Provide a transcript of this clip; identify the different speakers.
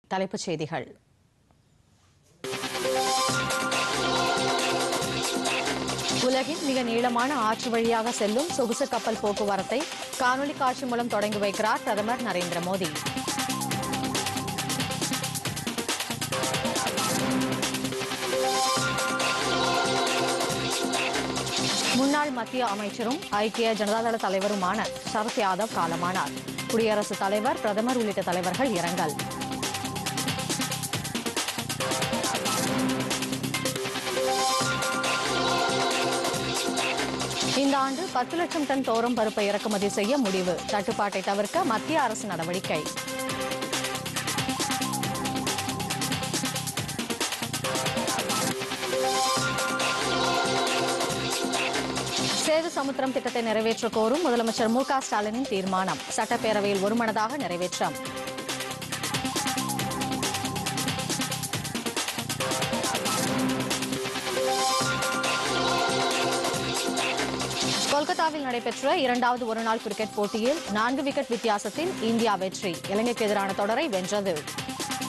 Speaker 1: தலைப்புச் செய்திகள் உலகின் மிக நீளமான ஆற்று வழியாக செல்லும் சொகுசு கப்பல் போக்குவரத்தை காணொலி காட்சி மூலம் தொடங்கி வைக்கிறார் பிரதமர் நரேந்திர மோடி முன்னாள் மத்திய அமைச்சரும் ஐக்கிய ஜனதாதள தலைவருமான சரத் யாதவ் காலமானார் குடியரசுத் தலைவர் பிரதமர் உள்ளிட்ட தலைவர்கள் இரங்கல் இந்த ஆண்டு பத்து லட்சம் டன் தோரம் பருப்பை இறக்குமதி செய்ய முடிவு தட்டுப்பாட்டை தவிர்க்க மத்திய அரசு நடவடிக்கை சேது சமுத்திரம் திட்டத்தை நிறைவேற்ற கோரும் முதலமைச்சர் மு க ஸ்டாலினின் தீர்மானம் சட்டப்பேரவையில் ஒருமனதாக நிறைவேற்றம் கொல்கத்தாவில் நடைபெற்ற இரண்டாவது ஒருநாள் கிரிக்கெட் போட்டியில் நான்கு விக்கெட் வித்தியாசத்தில் இந்தியா வெற்றி இலங்கைக்கு எதிரான தொடரை வென்றது